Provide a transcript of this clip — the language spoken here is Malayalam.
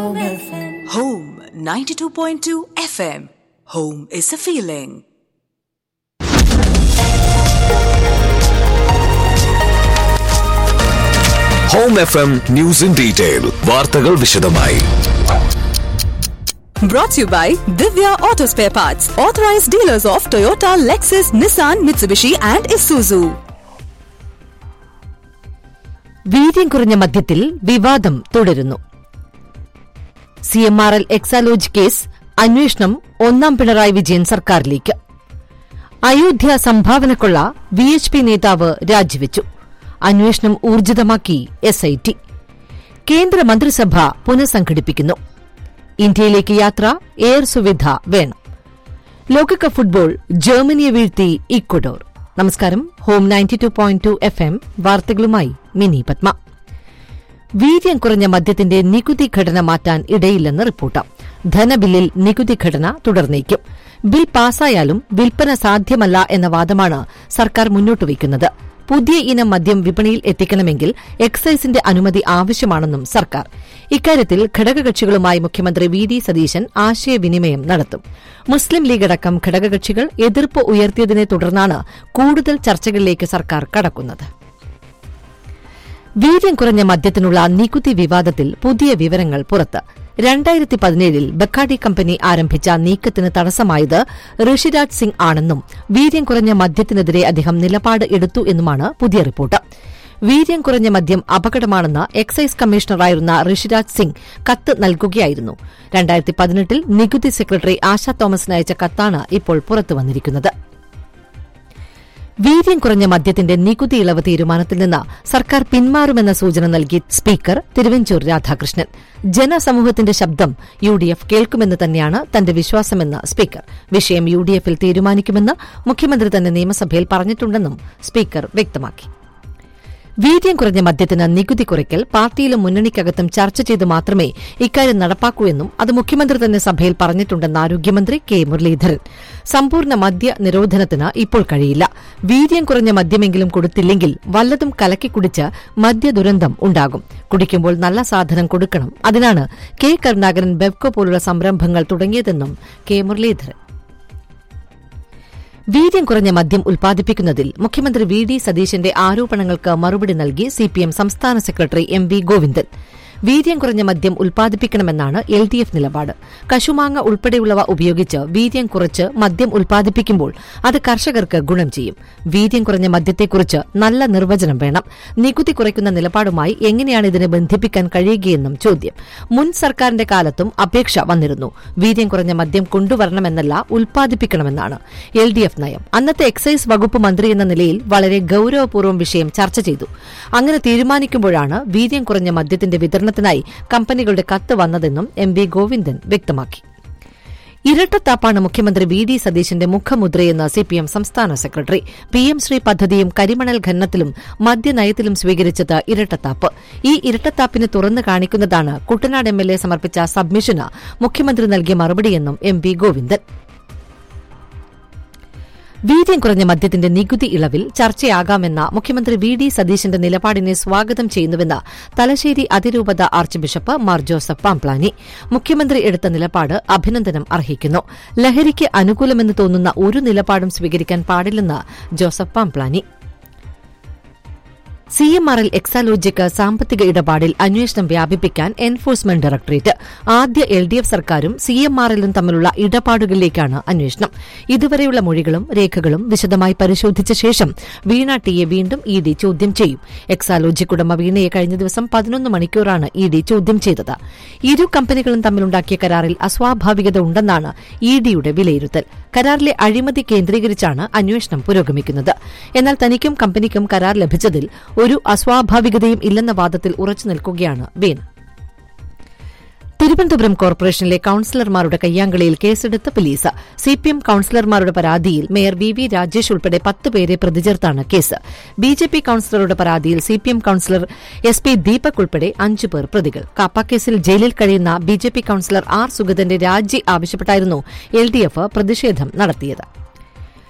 Home 92.2 FM. Home is a feeling. Home F M news in detail വാർത്തകൾ വിശദമായി Brought to you by Divya Auto Spare Parts, authorized dealers of Toyota, Lexus, Nissan, Mitsubishi, and Isuzu. വീര്യം കുറഞ്ഞ മദ്യത്തിൽ വിവാദം തുടരുന്നു C M R L Exalogic case അന്വേഷണം ഒന്നാം പിണറായി വിജയൻ സർക്കാരിലേക്ക് അയോധ്യ സംഭാവനക്കുള്ള വി എച്ച് പി നേതാവ് രാജിവെച്ചു അന്വേഷണം ഊർജിതമാക്കി എസ് ഐ ടി കേന്ദ്രമന്ത്രിസഭ പുനഃസംഘടിപ്പിക്കുന്നു ഇന്ത്യയിലേക്ക് യാത്ര എയർ സുവിധ വേണം ലോകകപ്പ് ഫുട്ബോൾ ജർമ്മനിയെ വീഴ്ത്തി ഇക്വഡോർ നമസ്കാരം home ninety two point two F M വാർത്തകളുമായി മിനി പത്മ വീര്യം കുറഞ്ഞ മദ്യത്തിന്റെ നികുതി ഘടന മാറ്റാൻ ഇടയില്ലെന്ന് റിപ്പോർട്ട് ധനബില്ലിൽ നികുതി ഘടന തുടർന്നേക്കും ബിൽ പാസായാലും വിൽപ്പന സാധ്യമല്ല എന്ന വാദമാണ് സർക്കാർ മുന്നോട്ട് വയ്ക്കുന്നത് പുതിയ ഇനം മദ്യം വിപണിയിൽ എത്തിക്കണമെങ്കിൽ എക്സൈസിന്റെ അനുമതി ആവശ്യമാണെന്നും സർക്കാർ ഇക്കാര്യത്തിൽ ഘടകകക്ഷികളുമായി മുഖ്യമന്ത്രി വി ഡി സതീശൻ ആശയവിനിമയം നടത്തും മുസ്ലിം ലീഗ് അടക്കം ഘടകകക്ഷികൾ എതിർപ്പ് ഉയർത്തിയതിനെ തുടർന്നാണ് കൂടുതൽ ചർച്ചകളിലേക്ക് സർക്കാർ കടക്കുന്നത് വീര്യം കുറഞ്ഞ മദ്യത്തിനുള്ള നികുതി വിവാദത്തിൽ പുതിയ വിവരങ്ങൾ പുറത്ത് രണ്ടായിരത്തി പതിനേഴിൽ ബക്കാഡി കമ്പനി ആരംഭിച്ച നീക്കത്തിന് തടസ്സമായത് ഋഷിരാജ് സിംഗ് ആണെന്നും വീര്യം കുറഞ്ഞ മദ്യത്തിനെതിരെ അദ്ദേഹം നിലപാട് എടുത്തു എന്നുമാണ് പുതിയ റിപ്പോർട്ട് വീര്യം കുറഞ്ഞ മദ്യം അപകടമാണെന്ന് എക്സൈസ് കമ്മീഷണറായിരുന്ന ഋഷിരാജ് സിംഗ് കത്ത് നൽകുകയായിരുന്നു രണ്ടായിരത്തി പതിനെട്ടിൽ നികുതി സെക്രട്ടറി ആശ തോമസിന് അയച്ച കത്താണ് ഇപ്പോൾ പുറത്തുവന്നിരിക്കുന്നത് വീര്യം കുറഞ്ഞ മദ്യത്തിന്റെ നികുതി ഇളവ് തീരുമാനത്തിൽ നിന്ന് സർക്കാർ പിന്മാറുമെന്ന സൂചന നൽകി സ്പീക്കർ തിരുവഞ്ചൂർ രാധാകൃഷ്ണൻ ജനസമൂഹത്തിന്റെ ശബ്ദം യു ഡി എഫ് കേൾക്കുമെന്ന് തന്നെയാണ് തന്റെ വിശ്വാസമെന്ന് സ്പീക്കർ വിഷയം യു ഡി എഫിൽ തീരുമാനിക്കുമെന്ന് മുഖ്യമന്ത്രി തന്നെ നിയമസഭയിൽ പറഞ്ഞിട്ടുണ്ടെന്നും സ്പീക്കർ വ്യക്തമാക്കി വീര്യം കുറഞ്ഞ മദ്യത്തിന് നികുതി കുറയ്ക്കൽ പാർട്ടിയിലും മുന്നണിക്കകത്തും ചർച്ച ചെയ്ത് മാത്രമേ ഇക്കാര്യം നടപ്പാക്കൂ എന്നും അത് മുഖ്യമന്ത്രി തന്നെ സഭയിൽ പറഞ്ഞിട്ടുണ്ടെന്ന് ആരോഗ്യമന്ത്രി കെ മുരളീധരൻ സമ്പൂർണ്ണ മദ്യ നിരോധനത്തിന് ഇപ്പോൾ കഴിയില്ല വീര്യം കുറഞ്ഞ മദ്യമെങ്കിലും കൊടുത്തില്ലെങ്കിൽ വല്ലതും കലക്കി കുടിച്ച് മദ്യദുരന്തം ഉണ്ടാകും കുടിക്കുമ്പോൾ നല്ല സാധനം കൊടുക്കണം അതിനാണ് കെ കരുണാകരൻ ബെവ്കോ പോലുള്ള സംരംഭങ്ങൾ തുടങ്ങിയതെന്നും കെ മുരളീധരൻ വീര്യം കുറഞ്ഞ മദ്യം ഉൽപ്പാദിപ്പിക്കുന്നതിൽ മുഖ്യമന്ത്രി വി ഡി സതീശന്റെ ആരോപണങ്ങൾക്ക് മറുപടി നൽകി സിപിഎം സംസ്ഥാന സെക്രട്ടറി എം വി ഗോവിന്ദൻ വീര്യം കുറഞ്ഞ മദ്യം ഉൽപ്പാദിപ്പിക്കണമെന്നാണ് എൽ ഡി എഫ് നിലപാട് കശുമാങ്ങ ഉൾപ്പെടെയുള്ളവ ഉപയോഗിച്ച് വീര്യം കുറച്ച് മദ്യം ഉൽപ്പാദിപ്പിക്കുമ്പോൾ അത് കർഷകർക്ക് ഗുണം ചെയ്യും വീര്യം കുറഞ്ഞ മദ്യത്തെക്കുറിച്ച് നല്ല നിർവചനം വേണം നികുതി കുറയ്ക്കുന്ന നിലപാടുമായി എങ്ങനെയാണ് ഇതിനെ ബന്ധിപ്പിക്കാൻ കഴിയുകയെന്നും ചോദ്യം മുൻ സർക്കാരിന്റെ കാലത്തും അപേക്ഷ വന്നിരുന്നു വീര്യം കുറഞ്ഞ മദ്യം കൊണ്ടുവരണമെന്നല്ല ഉൽപ്പാദിപ്പിക്കണമെന്നാണ് എൽ ഡി എഫ് നയം അന്നത്തെ എക്സൈസ് വകുപ്പ് മന്ത്രി എന്ന നിലയിൽ വളരെ ഗൌരവപൂർവ്വം വിഷയം ചർച്ച ചെയ്തു അങ്ങനെ തീരുമാനിക്കുമ്പോഴാണ് വീര്യം കുറഞ്ഞ മദ്യത്തിന്റെ വിതരണത്തിനായി കമ്പനികളുടെ കത്ത് വന്നതെന്നും എം വി ഗോവിന്ദൻ വ്യക്തമാക്കി ഇരട്ടത്താപ്പാണ് മുഖ്യമന്ത്രി വി ഡി സതീശന്റെ മുഖമുദ്രയെന്ന് സിപിഎം സംസ്ഥാന സെക്രട്ടറി പി എം ശ്രീ പദ്ധതിയും കരിമണൽ ഖനനത്തിലും മദ്യനയത്തിലും സ്വീകരിച്ചത് ഇരട്ടത്താപ്പ് ഈ ഇരട്ടത്താപ്പിന് തുറന്നു കാണിക്കുന്നതാണ് കുട്ടനാട് എം എൽ എ സമർപ്പിച്ച സബ്മിഷന് മുഖ്യമന്ത്രി നൽകിയ മറുപടിയെന്നും എം വി ഗോവിന്ദൻ വീര്യം കുറഞ്ഞ മദ്യത്തിന്റെ നികുതി ഇളവിൽ ചർച്ചയാകാമെന്ന മുഖ്യമന്ത്രി വി ഡി സതീശന്റെ നിലപാടിനെ സ്വാഗതം ചെയ്യുന്നുവെന്ന് തലശ്ശേരി അതിരൂപത ആർച്ച് ബിഷപ്പ് മാർ ജോസഫ് പാംപ്ലാനി മുഖ്യമന്ത്രി എടുത്ത നിലപാട് അഭിനന്ദനം അർഹിക്കുന്നു ലഹരിക്ക് അനുകൂലമെന്ന് തോന്നുന്ന ഒരു നിലപാടും സ്വീകരിക്കാൻ പാടില്ലെന്ന് Joseph Pamplany C M R L എക്സാലോജിക്ക് സാമ്പത്തിക ഇടപാടിൽ അന്വേഷണം വ്യാപിപ്പിക്കാൻ എൻഫോഴ്സ്മെന്റ് ഡയറക്ടറേറ്റ് ആദ്യ എൽ ഡി എഫ് സർക്കാരും സി എം ആർ എല്ലും തമ്മിലുള്ള ഇടപാടുകളിലേക്കാണ് അന്വേഷണം ഇതുവരെയുള്ള മൊഴികളും രേഖകളും വിശദമായി പരിശോധിച്ച ശേഷം വീണ ടിയെ വീണ്ടും ഇ ഡി ചോദ്യം ചെയ്യും എക്സാലോജിക് ഉടമ വീണയെ കഴിഞ്ഞ ദിവസം പതിനൊന്ന് മണിക്കൂറാണ് ഇ ഡി ചോദ്യം ചെയ്തത് ഇരു കമ്പനികളും തമ്മിലുണ്ടാക്കിയ കരാറിൽ അസ്വാഭാവികത ഉണ്ടെന്നാണ് ഇ ഡിയുടെ വിലയിരുത്തൽ കരാറിലെ അഴിമതി കേന്ദ്രീകരിച്ചാണ് അന്വേഷണം പുരോഗമിക്കുന്നത് എന്നാൽ തനിക്കും കമ്പനിക്കും കരാർ ലഭിച്ചതിൽ ഒരു അസ്വാഭാവികതയും ഇല്ലെന്ന വാദത്തിൽ ഉറച്ചു നിൽക്കുകയാണ് വീണ തിരുവനന്തപുരം കോർപ്പറേഷനിലെ കൌൺസിലർമാരുടെ കയ്യാങ്കളിയിൽ കേസെടുത്ത പോലീസ് സിപിഎം കൌൺസിലർമാരുടെ പരാതിയിൽ മേയർ വി വി രാജേഷ് ഉൾപ്പെടെ പത്ത് പേരെ പ്രതിചേർത്താണ് കേസ് ബിജെപി കൌൺസിലറുടെ പരാതിയിൽ CPM councillor S P Deepak ഉൾപ്പെടെ അഞ്ചു പേർ പ്രതികൾ കാപ്പ കേസിൽ ജയിലിൽ കഴിയുന്ന ബിജെപി കൌൺസിലർ ആർ സുഗതന്റെ രാജി ആവശ്യപ്പെട്ടായിരുന്നു എൽ ഡി എഫ് പ്രതിഷേധം നടത്തിയത്